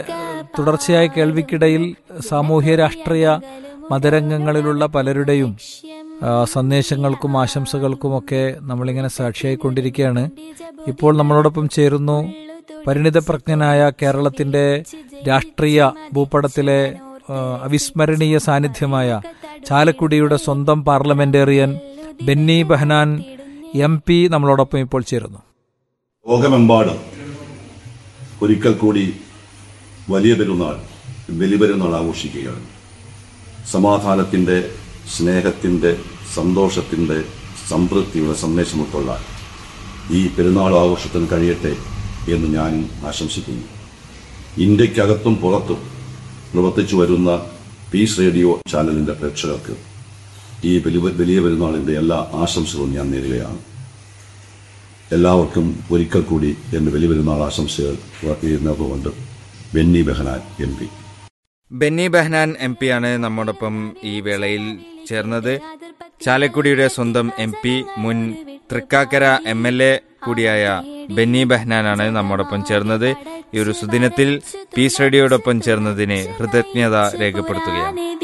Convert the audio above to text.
തുടർച്ചയായ കേൾവിക്കിടയിൽ സാമൂഹ്യ രാഷ്ട്രീയ മതരംഗങ്ങളിലുള്ള പലരുടെയും ആ, സന്ദേശങ്ങൾക്കും ആശംസകൾക്കുമൊക്കെ നമ്മളിങ്ങനെ സാക്ഷിയായിക്കൊണ്ടിരിക്കുകയാണ് ഇപ്പോൾ നമ്മളോടൊപ്പം ചേരുന്നു പരിണിതപ്രജ്ഞനായ കേരളത്തിന്റെ രാഷ്ട്രീയ ഭൂപടത്തിലെ ആ, അവിസ്മരണീയ സാന്നിധ്യമായ ചാലക്കുടിയുടെ സ്വന്തം parliamentarian Benny Behanan M P നമ്മളോടൊപ്പം ഇപ്പോൾ ചേരുന്നു ലോകമെമ്പാടും ഒരിക്കൽ കൂടി വലിയ പെരുന്നാൾ ബലിപെരുന്നാൾ ആഘോഷിക്കുകയാണ് സമാധാനത്തിൻ്റെ സ്നേഹത്തിൻ്റെ സന്തോഷത്തിൻ്റെ സംതൃപ്തിയുടെ സന്ദേശം ഉൾക്കൊള്ളാൻ ഈ പെരുന്നാൾ ആഘോഷത്തിന് കഴിയട്ടെ എന്ന് ഞാൻ ആശംസിക്കുന്നു ഇന്ത്യക്കകത്തും പുറത്തും പ്രവർത്തിച്ചു വരുന്ന പീസ് റേഡിയോ ചാനലിൻ്റെ പ്രേക്ഷകർക്ക് ഈ വലിയ വലിയ പെരുന്നാളിൻ്റെ എല്ലാ ആശംസകളും ഞാൻ നേരുകയാണ് എല്ലാവർക്കും ഒരിക്കൽ കൂടി എൻ്റെ വലിയ പെരുന്നാൾ ആശംസകൾ നേർന്നുകൊണ്ട് Benny Behanan M P Benny Behanan M P ആണ് നമ്മോടൊപ്പം ഈ വേളയിൽ ചേർന്നത് ചാലക്കുടിയുടെ സ്വന്തം എം പി മുൻ തൃക്കാക്കര എം എൽ എ കൂടിയായ ബെന്നി ബെഹ്നാനാണ് നമ്മോടൊപ്പം ചേർന്നത് ഈ ഒരു സുദിനത്തിൽ പീസ് റേഡിയോടൊപ്പം ചേർന്നതിന് കൃതജ്ഞത രേഖപ്പെടുത്തുകയാണ്